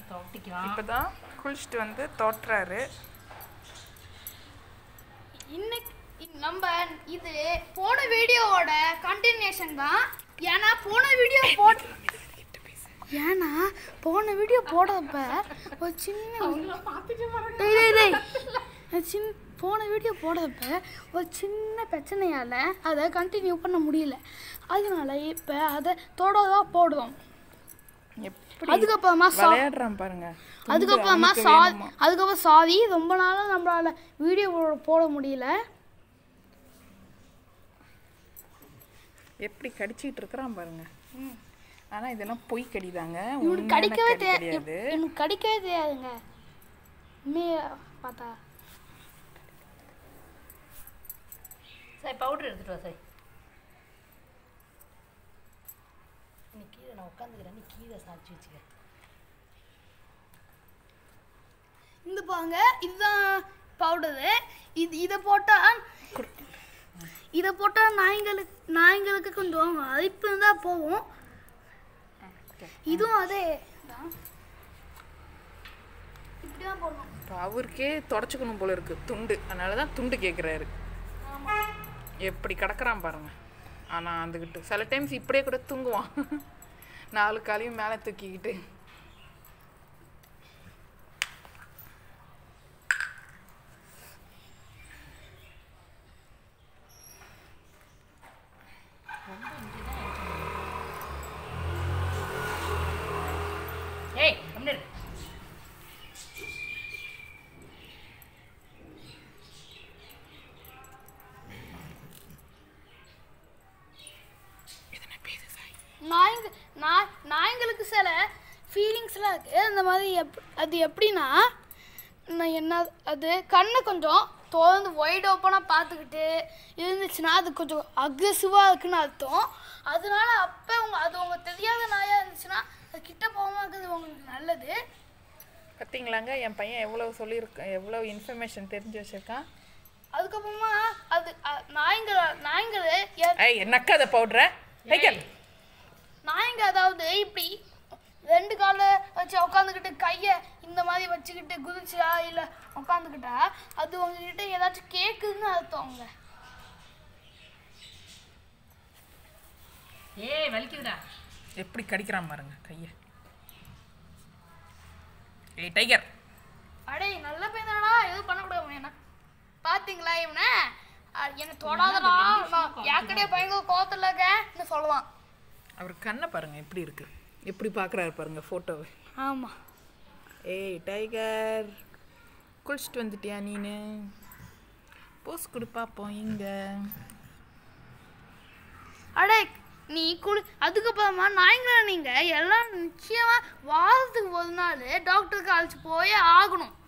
தொட்டிக்கலாம் இப்பதான் குளிச்சுட்டு வந்து தோட்டுறாரு இன்னைக்கு இ- நம்ம இது போன வீடியோவோட கண்டினியூஷன் தான் ஏன்னா போன வீடியோ போட் ஏன்னா போன வீடியோ போடுறப்ப ஒரு சின்ன டேய், டேய், டேய். ஒரு சின்ன போன வீடியோ போடுறப்ப ஒரு சின்ன பிரச்சனையால் அதை கண்டினியூ பண்ண முடியல அதனால இப்போ அதை தொடவா போடுவோம் எப்படி அதுக்கப்புறமா சா- விளையாடுறான் பாருங்க துண்டு அதுக்கப்புறமா அமுக்க சா வேணுமா? அதுக்கப்புறம் சாரி ரொம்ப நாளாக நம்மளால வீடியோ போட முடியல எப்படி கடிச்சிட்டு இருக்கிறான் பாருங்க ஆனா இதெல்லாம் பொய் கடிதாங்க இவனுக்கு உண்மையான கடிக்கவே கடி தெரியாது கிடையாது இவனுக்கு கடிக்கவே தெரியாதுங்க உண்மையை பார்த்தா சரி பவுடர் எடுத்துட்டு வா சரி நீ கீழே நான் உட்காந்துக்கிறேன் நீ கீழே சாய்ச்சி வச்சுக்க இந்த பாருங்க இதுதான் பவுடரு இது இதை போட்டால் இதை போட்டால் நாய்களுக்கு நாய்களுக்கு கொஞ்சம் அரிப்பு இருந்தால் போகும் இதுவும் அதே தான் இப்படி தான் போடணும் இப்போ அவருக்கே தொடச்சுக்கணும் போல இருக்கு துண்டு அதனால தான் துண்டு கேட்குறாரு எப்படி கிடக்குறான் பாருங்க ஆனா அதுக்கிட்ட சில டைம்ஸ் இப்படியே கூட தூங்குவான் நாலு காலையும் மேலே தூக்கிக்கிட்டு ஏய் கம்முனு இரு. நாய்ங்க நாய் நாய்ங்களுக்கு சில ஃபீலிங்ஸ்லாம் இருக்குது அந்த மாதிரி எப் அது எப்படின்னா நான் என்ன அது கண்ணை கொஞ்சம் திறந்து ஒயிட் ஓப்பனாக பார்த்துக்கிட்டு இருந்துச்சுன்னா அது கொஞ்சம் அக்ரெசிவாக இருக்குன்னு அர்த்தம் அதனால அப்போ உங்க அது உங்களுக்கு தெரியாத நாயாக இருந்துச்சுன்னா அது கிட்ட போகாமல் இருக்கிறது உங்களுக்கு நல்லது பார்த்தீங்களாங்க என் பையன் எவ்வளோ சொல்லியிருக்க எவ்வளோ இன்ஃபர்மேஷன் தெரிஞ்சு வச்சிருக்கான் அதுக்கப்புறமா அது அ- நாய்ங்க நாய்ங்கள் எ- ஐய் என்னக்கா அதை பவுட்ர டைகர் நாய்ங்க அதாவது இப்படி ரெண்டு கால வச்சு உட்காந்துக்கிட்டு கையை இந்த மாதிரி வச்சுக்கிட்டு குதிச்சா இல்லை உட்காந்துக்கிட்டா அது உங்ககிட்ட ஏதாச்சும் கேட்குதுன்னு அர்த்தம் அவங்க ஏய் வலிக்குதுடா எப்படி கடிக்கிறான் பாருங்க கையை ஏய் டைகர் அடே நல்ல பையன் தானடா எதுவும் பண்ணக்கூடாது என்ன பார்த்தீங்களா இவனை அ, என்னை தொடாதடா நான் ஏற்கனவே பயங்கர கோவத்தில் இருக்கேன்னு சொல்லுவான் அவர் கண்ணை பாருங்க எப்படி இருக்கு எப்படி பார்க்குறாரு பாருங்க ஃபோட்டோவை ஆமாம் ஏய் டைகர் குளிச்சுட்டு வந்துட்டியா நீனு போஸ் கொடு பார்ப்போம் இங்க அடே நீ குளி அதுக்கப்புறமா நாய்ங்கள நீங்கள் எல்லாம் நிச்சயமாக வாரத்துக்கு ஒரு நாள் டாக்டருக்கு அழைச்சி போயே ஆகணும்